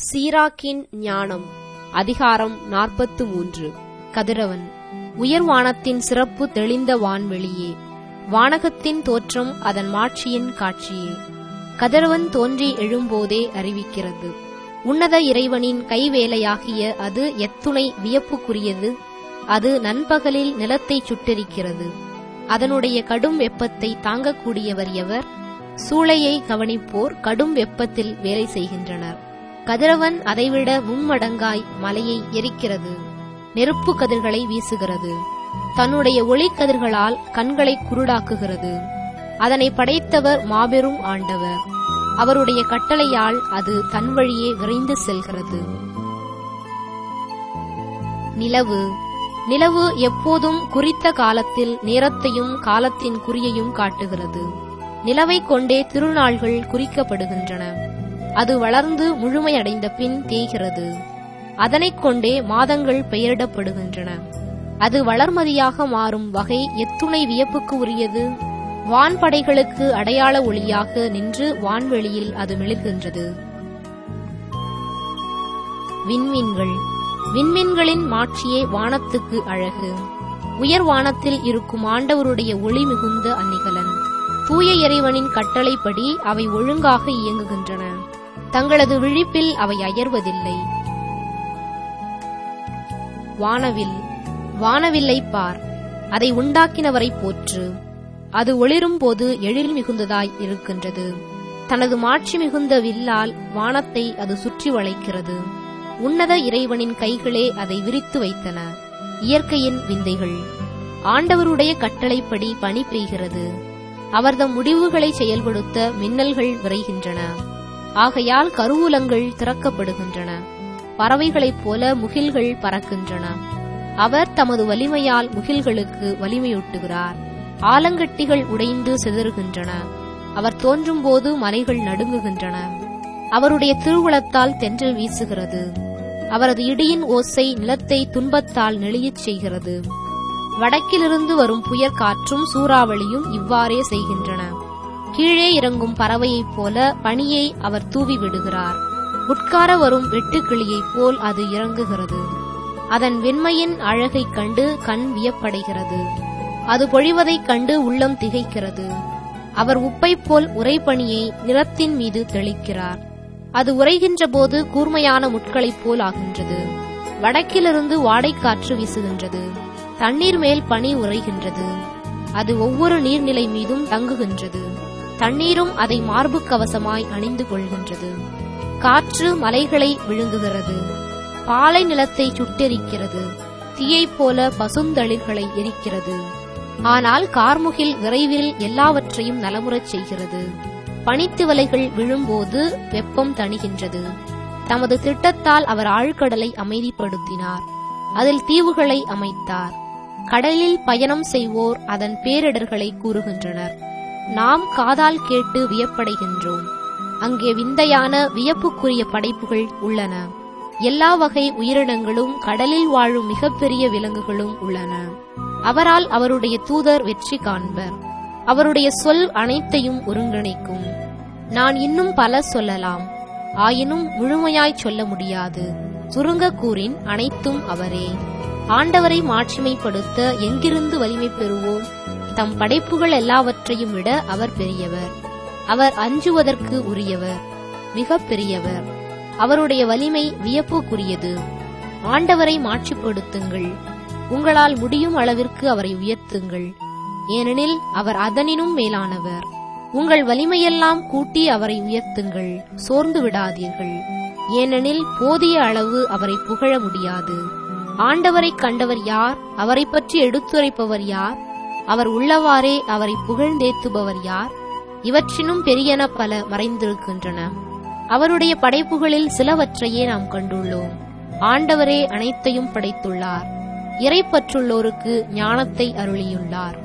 சீராக்கின் ஞானம் அதிகாரம் நாற்பத்து மூன்று கதிரவன் உயர்வானத்தின் சிறப்பு தெளிந்த வான்வெளியே வானகத்தின் தோற்றம் அதன் மாட்சியின் காட்சியே கதிரவன் தோன்றி எழும்போதே அறிவிக்கிறது உன்னத இறைவனின் கைவேலையாகிய அது எத்துணை வியப்புக்குரியது அது நண்பகலில் நிலத்தை சுட்டெரிக்கிறது அதனுடைய கடும் வெப்பத்தை தாங்கக்கூடியவர் எவர் சூளையை கவனிப்போர் கடும் வெப்பத்தில் வேலை செய்கின்றனர் கதிரவன் அதைவிட மும்மடங்காய் மலையை எரிக்கிறது நெருப்பு கதிர்களை வீசுகிறது தன்னுடைய ஒளிக்கதிர்களால் கண்களை குருடாக்குகிறது அதனை படைத்தவர் மாபெரும் ஆண்டவர் அவருடைய கட்டளையால் அது தன் வழியே விரைந்து செல்கிறது நிலவு நிலவு எப்போதும் குறித்த காலத்தில் நேரத்தையும் காலத்தின் குறியையும் காட்டுகிறது நிலவை கொண்டே திருநாள்கள் குறிக்கப்படுகின்றன அது வளர்ந்து முழுமையடைந்த பின் தேய்கிறது அதனைக் கொண்டே மாதங்கள் பெயரிடப்படுகின்றன அது வளர்மதியாக மாறும் வகை எத்துணை வியப்புக்கு உரியது வான்படைகளுக்கு அடையாள ஒளியாக நின்று வான்வெளியில் அது மிளிர்கின்றது விண்மீன்கள் விண்மீன்களின் மாட்சியே வானத்துக்கு அழகு உயர் வானத்தில் இருக்கும் ஆண்டவருடைய ஒளி மிகுந்த அன்னிகலன் தூய இறைவனின் கட்டளைப்படி அவை ஒழுங்காக இயங்குகின்றன தங்களது விழிப்பில் அவை அயர்வதில்லை வானவில் வானவில்லை பார் அதை உண்டாக்கினவரை போற்று அது ஒளிரும் போது எழில் மிகுந்ததாய் இருக்கின்றது தனது மாட்சி மிகுந்த வில்லால் வானத்தை அது சுற்றி வளைக்கிறது உன்னத இறைவனின் கைகளே அதை விரித்து வைத்தன இயற்கையின் விந்தைகள் ஆண்டவருடைய கட்டளைப்படி பனி பெய்கிறது அவர்தம் முடிவுகளை செயல்படுத்த மின்னல்கள் விரைகின்றன ஆகையால் கருவூலங்கள் திறக்கப்படுகின்றன பறவைகளைப் போல முகில்கள் பறக்கின்றன அவர் தமது வலிமையால் முகில்களுக்கு வலிமையூட்டுகிறார் ஆலங்கட்டிகள் உடைந்து சிதறுகின்றன அவர் தோன்றும்போது மலைகள் நடுங்குகின்றன அவருடைய திருவுளத்தால் தென்றல் வீசுகிறது அவரது இடியின் ஓசை நிலத்தை துன்பத்தால் நெளியச் செய்கிறது வடக்கிலிருந்து வரும் புயற் காற்றும் சூறாவளியும் இவ்வாறே செய்கின்றன கீழே இறங்கும் பறவையைப் போல பனியை அவர் தூவி விடுகிறார் உட்கார வரும் வெட்டுக்கிளியைப் போல் அது இறங்குகிறது அதன் வெண்மையின் அழகைக் கண்டு கண் வியப்படைகிறது அது பொழிவதைக் கண்டு உள்ளம் திகைக்கிறது அவர் உப்பைப் போல் உறைபனியை நிலத்தின் மீது தெளிக்கிறார் அது உறைகின்ற போது கூர்மையான முட்களைப் போல் ஆகின்றது வடக்கிலிருந்து வாடைக்காற்று வீசுகின்றது தண்ணீர் மேல் பனி உறைகின்றது அது ஒவ்வொரு நீர்நிலை மீதும் தங்குகின்றது தண்ணீரும் அதை மார்பு கவசமாய் அணிந்து கொள்கின்றது காற்று மலைகளை விழுங்குகிறது பாலை நிலத்தை சுட்டெரிக்கிறது தீயைப் போல பசுந்தளிர்களை எரிக்கிறது ஆனால் கார்முகில் விரைவில் எல்லாவற்றையும் நலமுறச் செய்கிறது பனித்துவலைகள் விழும்போது வெப்பம் தணிகின்றது தமது திட்டத்தால் அவர் ஆழ்கடலை அமைதிப்படுத்தினார் அதில் தீவுகளை அமைத்தார் கடலில் பயணம் செய்வோர் அதன் பேரிடர்களை கூறுகின்றனர் நாம் காதால் கேட்டு வியப்படைகின்றோம் அங்கே விந்தையான வியப்புக்குரிய படைப்புகள் உள்ளன எல்லா வகை உயிரினங்களும் கடலில் வாழும் மிகப்பெரிய விலங்குகளும் உள்ளன அவரால் அவருடைய தூதர் வெற்றி காண்பர் அவருடைய சொல் அனைத்தையும் ஒருங்கிணைக்கும் நான் இன்னும் பல சொல்லலாம் ஆயினும் முழுமையாய் சொல்ல முடியாது சுருங்க கூறின் அனைத்தும் அவரே ஆண்டவரை மாட்சிமைப்படுத்த எங்கிருந்து வலிமை பெறுவோம் தம் படைப்புகள் எல்லாவற்றையும் விட அவர் பெரியவர் அவர் அஞ்சுவதற்கு உரியவர் மிக பெரியவர் அவருடைய வலிமை வியப்புக்குரியது ஆண்டவரை மாட்சிப்படுத்துங்கள் உங்களால் முடியும் அளவிற்கு அவரை உயர்த்துங்கள் ஏனெனில் அவர் அதனினும் மேலானவர் உங்கள் வலிமையெல்லாம் கூட்டி அவரை உயர்த்துங்கள் சோர்ந்து விடாதீர்கள் ஏனெனில் போதிய அளவு அவரை புகழ முடியாது ஆண்டவரை கண்டவர் யார் அவரை பற்றி எடுத்துரைப்பவர் யார் அவர் உள்ளவாறே அவரை புகழ்ந்தேத்துபவர் யார் இவற்றினும் பெரியன பல மறைந்திருக்கின்றன அவருடைய படைப்புகளில் சிலவற்றையே நாம் கண்டுள்ளோம் ஆண்டவரே அனைத்தையும் படைத்துள்ளார் இறைப்பற்றுள்ளோருக்கு ஞானத்தை அருளியுள்ளார்